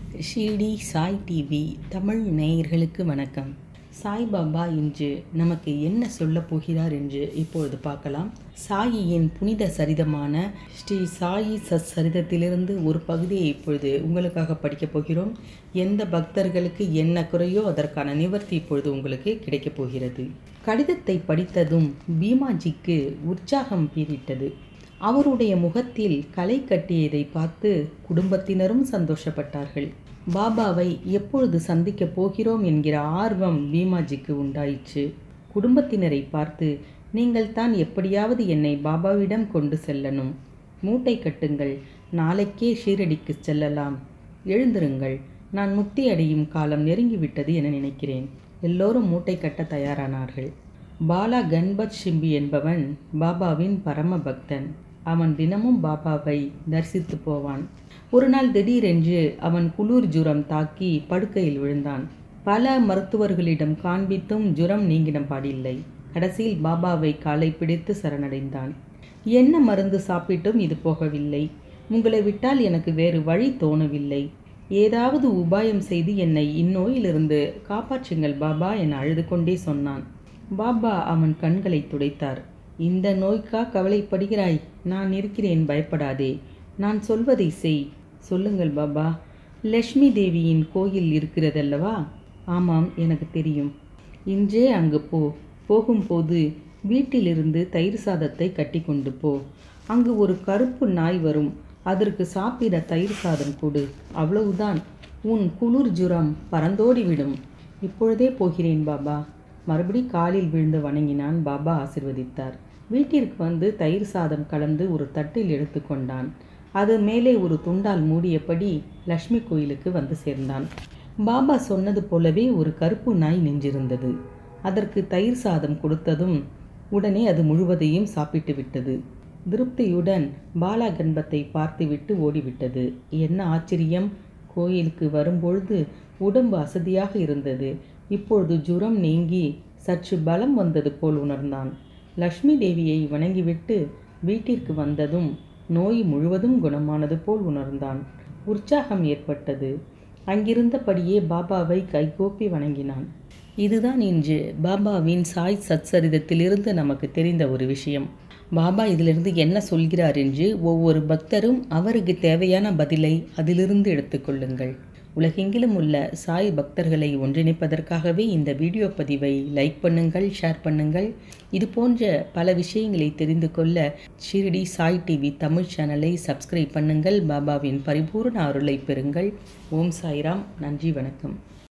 Shirdi Sai TV Tamil நேயர்களுக்கு வணக்கம் சாய்பாபா இன்று நமக்கு என்ன சொல்லப் போகிறார் என்று இப்பொழுது பார்க்கலாம் சாயியின் புனித சரிதமான ஸ்ரீ சாயி சத் சரிதத்திலிருந்து ஒரு பகுதியை இப்பொழுது உங்களுக்காக படிக்கப் போகிறோம் எந்த பக்தர்களுக்கு என்ன குறையோ அதற்கான நிவர்த்தி இப்பொழுது உங்களுக்கு கிடைக்கப் போகிறது கடிதத்தை படித்ததும் பீமாஜிக்கு உற்சாகம் பீரிட்டது அவருடைய முகத்தில் களை கட்டியதை பார்த்து குடும்பத்தினரும் சந்தோஷப்பட்டார்கள் பாபாவை எப்பொழுது சந்திக்கப் போகிறோம் என்கிற ஆர்வம் பீமாஜிக்கு உண்டாயிற்று குடும்பத்தினரை பார்த்து நீங்கள் தான் எப்படியாவது என்னை பாபாவிடம் கொண்டு செல்லணும் மூட்டை கட்டுங்கள் நாளைக்கே ஷீரடிக்கு செல்லலாம் எழுந்திருங்கள் நான் முக்தி அடையும் காலம் நெருங்கிவிட்டது என நினைக்கிறேன் எல்லோரும் மூட்டை கட்ட தயாரானார்கள் பாலா கன்பத் ஷிம்பி என்பவன் பாபாவின் பரம பக்தன் அவன் தினமும் பாபாவை தரிசித்து போவான் ஒரு நாள் திடீரென்று அவன் குளிர் ஜுரம் தாக்கி படுக்கையில் விழுந்தான் பல மருத்துவர்களிடம் காண்பித்தும் ஜுரம் நீங்கின பாடில்லை கடைசியில் பாபாவை காலை பிடித்து சரணடைந்தான் என்ன மருந்து சாப்பிட்டும் இது போகவில்லை உங்களை விட்டால் எனக்கு வேறு வழி தோணவில்லை ஏதாவது உபாயம் செய்து என்னை இந்நோயிலிருந்து காப்பாற்றுங்கள் பாபா என அழுது கொண்டே சொன்னான் பாபா அவன் கண்களை துடைத்தார் இந்த நோய்க்கா கவலைப்படுகிறாய் நான் இருக்கிறேன் பயப்படாதே நான் சொல்வதை செய் சொல்லுங்கள் பாபா லக்ஷ்மி தேவியின் கோயில் இருக்கிறதல்லவா ஆமாம் எனக்கு தெரியும் இன்றே அங்கு போ போகும்போது வீட்டிலிருந்து தயிர் சாதத்தை கட்டி கொண்டு போ அங்கு ஒரு கருப்பு நாய் வரும் அதற்கு சாப்பிட தயிர் சாதம் கொடு அவ்வளவுதான் உன் குளிர் ஜுரம் பறந்தோடிவிடும் இப்பொழுதே போகிறேன் பாபா மறுபடி காலில் விழுந்து வணங்கினான் பாபா ஆசிர்வதித்தார் வீட்டிற்கு வந்து தயிர் சாதம் கலந்து ஒரு தட்டில் எடுத்துக்கொண்டான் அது மேலே ஒரு துண்டால் மூடியபடி லக்ஷ்மி கோயிலுக்கு வந்து சேர்ந்தான் பாபா சொன்னது போலவே ஒரு கருப்பு நாய் நின்றிருந்தது அதற்கு தயிர் சாதம் கொடுத்ததும் உடனே அது முழுவதையும் சாப்பிட்டு விட்டது திருப்தியுடன் பாலா கன்பத்தை பார்த்துவிட்டு ஓடிவிட்டது என்ன ஆச்சரியம் கோயிலுக்கு வரும்பொழுது உடம்பு அசதியாக இருந்தது இப்பொழுது ஜுரம் நீங்கி சற்று பலம் வந்தது போல் உணர்ந்தான் லக்ஷ்மி தேவியை வணங்கிவிட்டு வீட்டிற்கு வந்ததும் நோய் முழுவதும் குணமானது போல் உணர்ந்தான் உற்சாகம் ஏற்பட்டது அங்கிருந்தபடியே பாபாவை கைகோப்பி வணங்கினான் இதுதான் இன்று பாபாவின் சாய் சத்சரிதத்திலிருந்து நமக்கு தெரிந்த ஒரு விஷயம் பாபா இதிலிருந்து என்ன சொல்கிறார் என்று ஒவ்வொரு பக்தரும் அவருக்கு தேவையான பதிலை அதிலிருந்து எடுத்துக்கொள்ளுங்கள் உலகெங்கிலும் உள்ள சாய் பக்தர்களை ஒன்றிணைப்பதற்காகவே இந்த வீடியோ பதிவை லைக் பண்ணுங்கள் ஷேர் பண்ணுங்கள் இது போன்ற பல விஷயங்களை தெரிந்து கொள்ள ஷிரடி சாய் டிவி தமிழ் சேனலை சப்ஸ்கிரைப் பண்ணுங்கள் பாபாவின் பரிபூர்ண அருளை பெறுங்கள் ஓம் சாய்ராம் நன்றி வணக்கம்